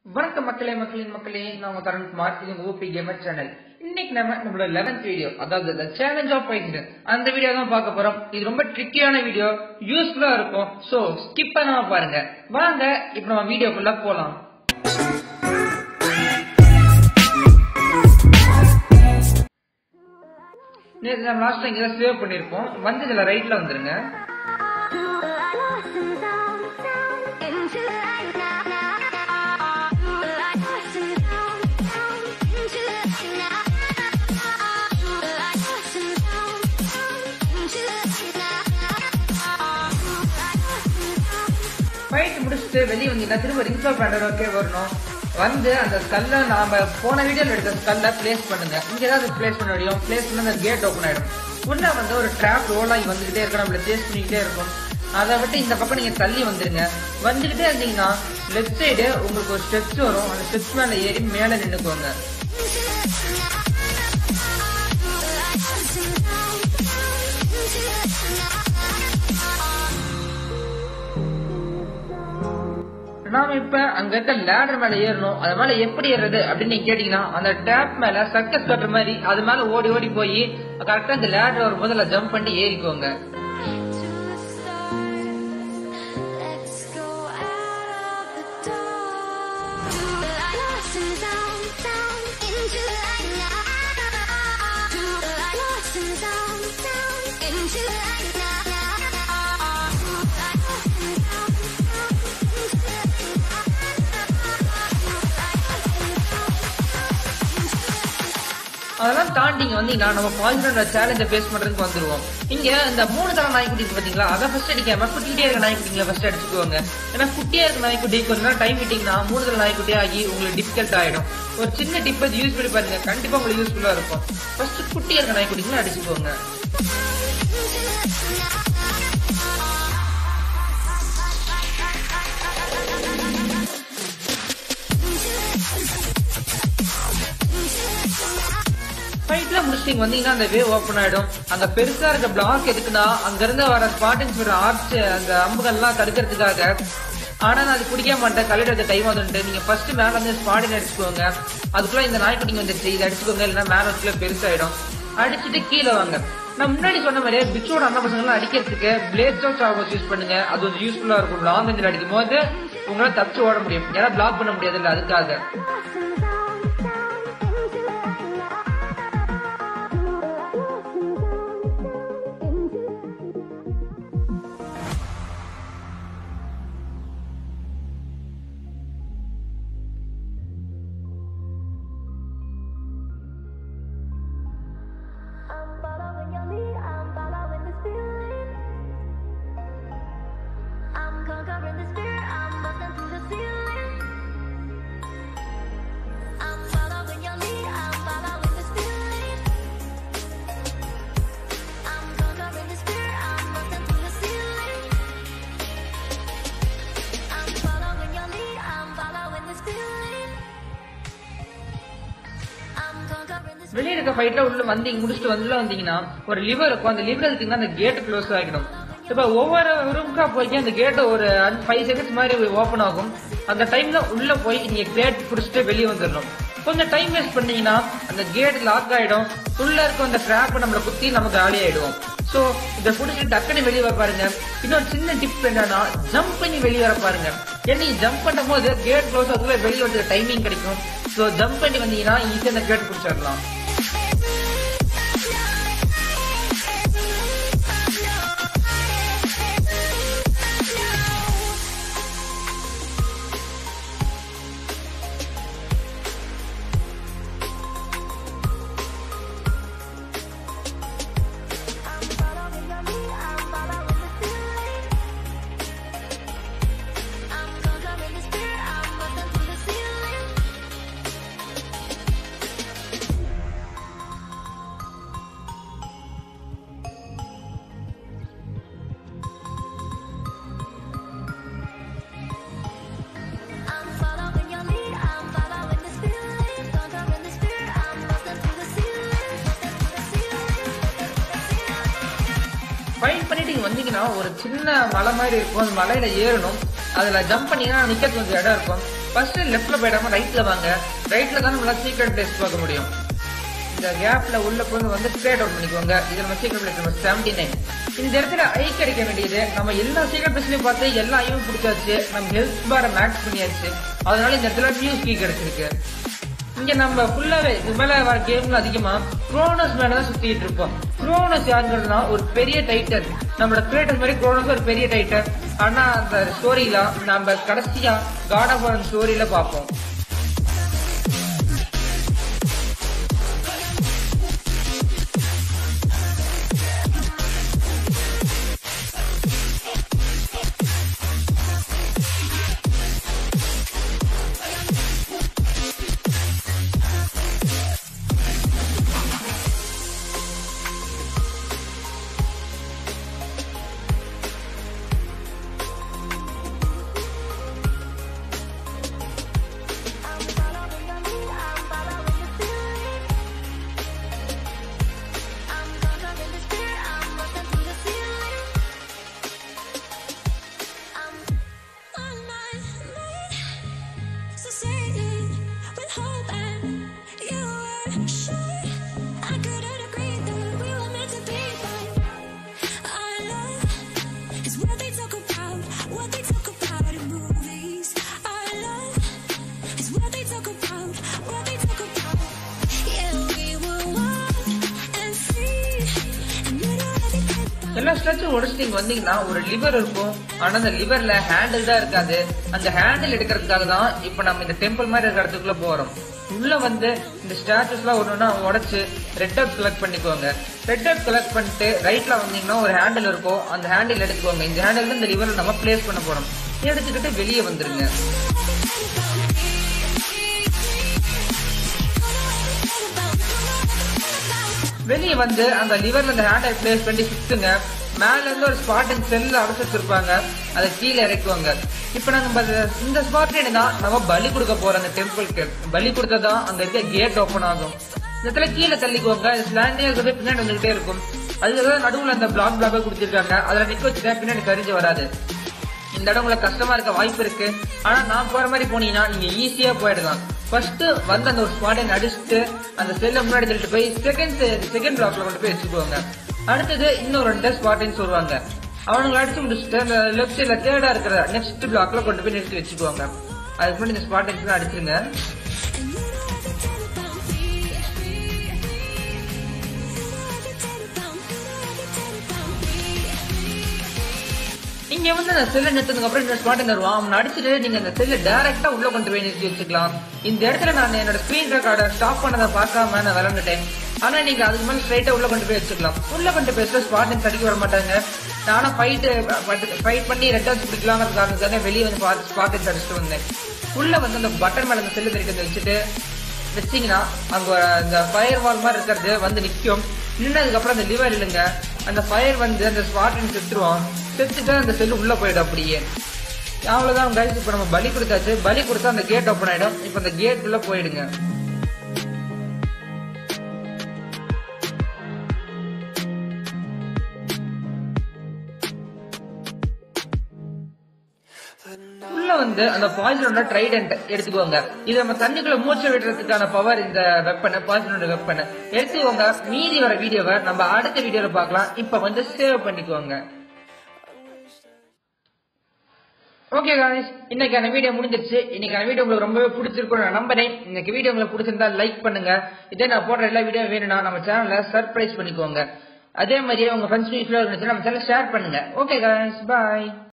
வணக்கம் மக்களே மக்களின் மக்களே நான் உங்க தருண்குமார் இது உங்க ஓபி கேமர் சேனல் இன்னைக்கு நம்ம நம்மளோட லெவன்த் வீடியோ அதாவது சேலஞ்ச் ஆஃப் ஃபைட் அந்த வீடியோ தான் பார்க்க போறோம் இது ரொம்ப ட்ரிக்கியான வீடியோ யூஸ்ஃபுல்லா இருக்கும் சோ ஸ்கிப் பண்ணாம பாருங்க வாங்க இப்போ நம்ம வீடியோக்குள்ள போலாம் நேற்று நம்ம லாஸ்ட் இங்க சேவ் பண்ணிருப்போம் வந்து இதுல ரைட்ல வந்துருங்க ஃபைட் முடிச்சுட்டு வெளியே வந்தீங்கன்னா திரும்ப ரிங்ஸ் ஆஃப் ஓகே வரணும் வந்து அந்த ஸ்கல்ல நாம போன வீடியோல எடுத்த ஸ்கல்ல பிளேஸ் பண்ணுங்க இங்க ஏதாவது பிளேஸ் பண்ண முடியும் பிளேஸ் பண்ண அந்த கேட் ஓப்பன் ஆயிடும் உள்ள வந்து ஒரு ட்ராப் ரோல் ஆகி வந்துகிட்டே இருக்கும் நம்மள சேஸ் பண்ணிக்கிட்டே இருக்கும் அதை விட்டு இந்த பக்கம் நீங்க தள்ளி வந்துருங்க வந்துகிட்டே இருந்தீங்கன்னா லெஃப்ட் சைடு உங்களுக்கு ஒரு ஸ்டெப்ஸ் வரும் அந்த ஸ்டெப்ஸ் மேல ஏறி மேல நின்னுக்கோங்க நாம இப்ப அங்க இருக்க லேடர் மேல ஏறணும் அது மேல எப்படி ஏறுறது அப்படின்னு நீங்க கேட்டீங்கன்னா அந்த டேப் மேல சக்கஸ் கட்டுற மாதிரி அது மேல ஓடி ஓடி போய் கரெக்டா அந்த லேடர் வரும் போது ஜம்ப் பண்ணி ஏறிக்கோங்க அதெல்லாம் தாண்டி இங்க வந்தீங்கன்னா நம்ம பாய்சனோட சேலஞ்சை ஃபேஸ் பண்றதுக்கு வந்துருவோம் இங்க இந்த மூணு தலை நாய்க்குட்டி இருக்கு பாத்தீங்களா அதை ஃபர்ஸ்ட் அடிக்காம குட்டிக்கிட்டே இருக்க நாய்க்குட்டிங்களை ஃபர்ஸ்ட் அடிச்சுக்கோங்க ஏன்னா குட்டியா இருக்க நாய்க்குட்டி கொஞ்ச நேரம் டைம் விட்டீங்கன்னா மூணு தலை நாய்க்குட்டி ஆகி உங்களுக்கு டிஃபிகல்ட் ஆயிடும் ஒரு சின்ன டிப் அது யூஸ் பண்ணி பாருங்க கண்டிப்பா உங்களுக்கு யூஸ்ஃபுல்லா இருக்கும் ஃபர்ஸ்ட் குட்டியா இருக்க நாய்க்குட்டிங்களை அடிச்சுக்கோங்க ஃபைட்ல முடிச்சிங்க வந்தீங்கன்னா அந்த வேவ் ஓப்பன் ஆயிடும் அங்க பெருசா இருக்க பிளாக் எதுக்குன்னா அங்க இருந்து வர ஸ்பாட்டிங்ஸ் வர ஆர்ச் அந்த அம்புகள்லாம் தடுக்கிறதுக்காக ஆனா நான் அது குடிக்க மாட்டேன் கலெக்டர் டைம் வந்துட்டு நீங்க ஃபர்ஸ்ட் மேல வந்து ஸ்பாட்டிங் அடிச்சுக்கோங்க அதுக்குள்ள இந்த நாய்க்குட்டிங்க வந்துருச்சு இதை அடிச்சுக்கோங்க இல்லைன்னா மேல வச்சுல பெருசாயிடும் அடிச்சுட்டு கீழே வாங்க நான் முன்னாடி சொன்ன மாதிரியே பிச்சோட அண்ணா பசங்களாம் அடிக்கிறதுக்கு பிளேஸ் ஆஃப் சாவஸ் யூஸ் பண்ணுங்க அது கொஞ்சம் யூஸ்ஃபுல்லா இருக்கும் லாங் ரேஞ்சில் அடிக்கும் போது உங்களால தப்பிச்சு ஓட முடியும் ஏன்னா பிளாக் பண்ண முடியாது இல்ல அதுக்காக I'm following your lead, I'm following this feeling. I'm conquering this fear, I'm busting through the ceiling. I'm following your lead, I'm following this feeling. I'm conquering this fear, I'm busting through the ceiling. I'm following your lead, I'm following this feeling. I'm conquering this வெளியே இருக்க ஃபைட்ல உள்ள வந்தீங்க முடிச்சுட்டு வந்து வந்தீங்கன்னா ஒரு liver இருக்கும் அந்த லிவர் எடுத்தீங்கன்னா அந்த கேட் க்ளோஸ் ஆகிடும் இப்ப ஒவ்வொரு ரூம்க்கா போய் அந்த கேட் ஒரு ஃபைவ் செகண்ட்ஸ் மாதிரி ஓபன் ஆகும் அந்த டைம்ல உள்ள போய் நீங்க கேட் புடிச்சிட்டு வெளியே வந்துடணும் கொஞ்சம் டைம் வேஸ்ட் பண்ணீங்கன்னா அந்த கேட் லாக் ஆயிடும் உள்ள இருக்க அந்த ட்ராப் நம்மள குத்தி நமக்கு காலி ஆயிடும் சோ இதை புடிச்சிட்டு டக்குனு வெளியே வர பாருங்க இன்னொரு சின்ன டிப் என்னன்னா ஜம்ப் பண்ணி வெளியே வர பாருங்க ஏன்னா நீங்க ஜம்ப் பண்ணும் போது கேட் க்ளோஸ் ஆகுதுல வெளியே வந்து டைமிங் கிடைக்கும் சோ ஜம்ப் பண்ணி வந்தீங்கன்னா ஈஸியா அந்த கேட் பிடிச்சிடலாம் I'm following your lead, I'm following the feeling. I'm conquering this fear, I'm busting through the ceiling. I'm following your lead, I'm following this feeling. Conquering this fear, I'm busting through the ceiling. Busting through the ceiling. Fight பண்ணிட்டு இங்க வந்தீங்கன்னா ஒரு சின்ன மலை மாதிரி இருக்கும் அந்த மலையில ஏறணும் அதுல ஜம்ப் பண்ணீங்கன்னா நிக்க கொஞ்சம் இடம் இருக்கும் ஃபர்ஸ்ட் லெஃப்ட்ல போயிடாம ரைட்ல வாங்க ரைட்ல தான் நம்மளால சீக்ரெட் பிளேஸ் பார்க்க முடியும் இந்த கேப்ல உள்ள போய் வந்து கிரியேட் அவுட் பண்ணிக்கோங்க இது நம்ம secret place number seventy nine இந்த இடத்துல ஐ கிடைக்க வேண்டியது நம்ம எல்லா சீக்ரெட் பிளேஸ்லயும் பார்த்து எல்லா ஐயும் பிடிச்சாச்சு நம்ம ஹெல்த் பாரை மேக்ஸ் பண்ணியாச்சு அதனால இந்த இடத்துல நியூஸ் கீ கிடைச்சிருக்கு இங்க நம்ம ஃபுல்லாவே இது மேல வர கேம்ல அதிகமா குரோனஸ் மேலதான் சுத்திட்டு இருப்போம் குரோனஸ் யாருங்கன்னா ஒரு பெரிய டைட்டன் நம்மளோட கிரியேட்டர் மாதிரி குரோனஸ் ஒரு பெரிய டைட்டன் ஆனா அந்த ஸ்டோரியில நம்ம கடைசியா காட் ஆஃப் ஸ்டோரியில பார்ப்போம் I'm following your lead, I'm following the feeling. I'm conquering the spirit, I'm busting through the ceiling. I'm on my way, succeeding with hope and you were sure I couldn't agree that we were meant to be, but our love is what they talk about, what they talk about in movies. Our love is what they talk about, what they talk about. Yeah, we were wild and free, and you know how they talk about. எல்லா ஸ்ட்ரெச்சும் உடச்சிட்டு இங்க வந்தீங்கன்னா ஒரு liver இருக்கும் ஆனா அந்த லிவர்ல handle தான் இருக்காது அந்த ஹேண்டில் எடுக்கிறதுக்காக தான் இப்ப நம்ம இந்த டெம்பிள் மாதிரி இருக்கிற இடத்துக்குள்ள போறோம் உள்ள வந்து இந்த ஸ்டாச்சுஸ் எல்லாம் ஒண்ணுன்னா உடைச்சு ரெட் அவுட் கலெக்ட் பண்ணிக்கோங்க ரெட் அவுட் கலெக்ட் பண்ணிட்டு ரைட்ல வந்தீங்கன்னா ஒரு ஹேண்டில் இருக்கும் அந்த ஹேண்டில் எடுத்துக்கோங்க இந்த ஹேண்டில் இந்த லிவரை நம்ம பிளேஸ் பண்ண போறோம் எடுத்துக்கிட்டு வெளியே வந்துருங்க வெளியே வந்து அந்த லிவர்ல அந்த ஹேண்டை பிளேஸ் பண்ணி சுத்துங்க மேல இருந்து ஒரு ஸ்பாட்டிங் செல்ல அடைச்சு வச்சிருப்பாங்க அதை கீழே இறக்குவாங்க இப்ப நாங்க ப- இந்த ஸ்பாட் தான் நம்ம பலி கொடுக்க போறோம் அந்த டெம்பிளுக்கு பலி கொடுத்ததான் அங்க இருக்க கேட் ஓபன் ஆகும் இந்த இடத்துல கீழே தள்ளிக்குவாங்க ஸ்லாண்டே இருக்கிறது பின்னாடி வந்துகிட்டே இருக்கும் அதுக்கு நடுவுல அந்த பிளாக் பிளாக் கொடுத்திருக்காங்க அதுல நிக்க வச்சுட்டா பின்னாடி கரிஞ்சு வராது இந்த இடம் உங்களுக்கு கஷ்டமா இருக்க வாய்ப்பு இருக்கு ஆனா நான் போற மாதிரி போனீங்கன்னா நீங்க ஈஸியா போயிடலாம் ஃபர்ஸ்ட் வந்து அந்த ஒரு ஸ்பாட்டை நடிச்சுட்டு அந்த செல்ல முன்னாடி தள்ளிட்டு போய் செகண்ட் செகண்ட் பிளாக்ல கொண்டு போய் வச்சுக்குவாங்க அடுத்தது இன்னும் ரெண்டு ஸ்பாட்டையும் சொல்லுவாங்க அவனுங்களை அடிச்சு முடிச்சுட்டு அந்த லெஃப்ட் சைட்ல தேர்டா இருக்கிற நெக்ஸ்ட் பிளாக்ல கொண்டு போய் நிறுத்தி வச்சுக்குவாங்க அதுக்கு முன்னாடி இந்த ஸ்பாட்டைஸ் அடிச்சிருங்க நீங்க வந்து அந்த செல்லை நிறுத்ததுக்கு அப்புறம் இந்த ஸ்பாட் தருவான் அவன் அடிச்சுட்டு நீங்க அந்த செல்லை டைரக்டா உள்ள கொண்டு போய் நிறுத்தி வச்சுக்கலாம் இந்த இடத்துல நான் என்னோட ஸ்கிரீன் ரெக்கார்டை ஸ்டாப் பண்ணதை பார்க்காம நான் விளையாண்டுட்டேன் ஆனா நீங்க அதுக்கு மேல ஸ்ட்ரைட்டா உள்ள கொண்டு போய் வச்சுக்கலாம் உள்ள கொண்டு போய் ஸ்பாட் அடிக்க வர மாட்டாங்க நானும் ஃபைட் ஃபைட் பண்ணி ரெட் ஹவுஸ் பிடிக்கலாங்கிறது காரணத்துக்காக வெளியே வந்து பார்த்து ஸ்பாட் அடிச்சுட்டு வந்தேன் உள்ள வந்து அந்த பட்டன் மேல அந்த செல்லு தெரிவிக்கிறத வச்சுட்டு வச்சீங்கன்னா அங்க இந்த ஃபயர் வால் மாதிரி இருக்கிறது வந்து நிக்கும் நின்னதுக்கு அப்புறம் அந்த லிவர் இல்லைங்க அந்த ஃபயர் வந்து அந்த ஸ்பாட்டன் செத்துருவான் செத்துட்டு அந்த செல்லு உள்ள போயிடும் அப்படியே அவ்வளவுதான் கைஸ் இப்ப நம்ம பலி கொடுத்தாச்சு பலி கொடுத்தா அந்த கேட் ஓப்பன் ஆயிடும் இப்ப அந்த கேட் உள்ள போயிடுங்க உள்ள வந்து அந்த பாய்சனோட ட்ரைடன்ட் எடுத்துக்கோங்க இது நம்ம தண்ணிக்குள்ள மூச்சு விடுறதுக்கான பவர் இந்த வெப்பனை பாய்சனோட வெப்பனை எடுத்துக்கோங்க மீதி வர வீடியோவை நம்ம அடுத்த வீடியோல பார்க்கலாம் இப்ப வந்து சேவ் பண்ணிக்கோங்க ஓகே காய்ஸ் இன்னைக்கான வீடியோ முடிஞ்சிருச்சு இன்னைக்கான வீடியோ உங்களுக்கு ரொம்பவே பிடிச்சிருக்கும் நான் நம்புறேன் இன்னைக்கு வீடியோ உங்களுக்கு பிடிச்சிருந்தா லைக் பண்ணுங்க இதே நான் போடுற எல்லா வீடியோ வேணும்னா நம்ம சேனலை சர்ப்ரைஸ் பண்ணிக்கோங்க அதே மாதிரியே உங்க ஃப்ரெண்ட்ஸ் வீட்டில் இருந்துச்சுன்னா நம்ம சேனல் ஷேர் பண்ணுங்க ஓகே காய்ஸ் பாய்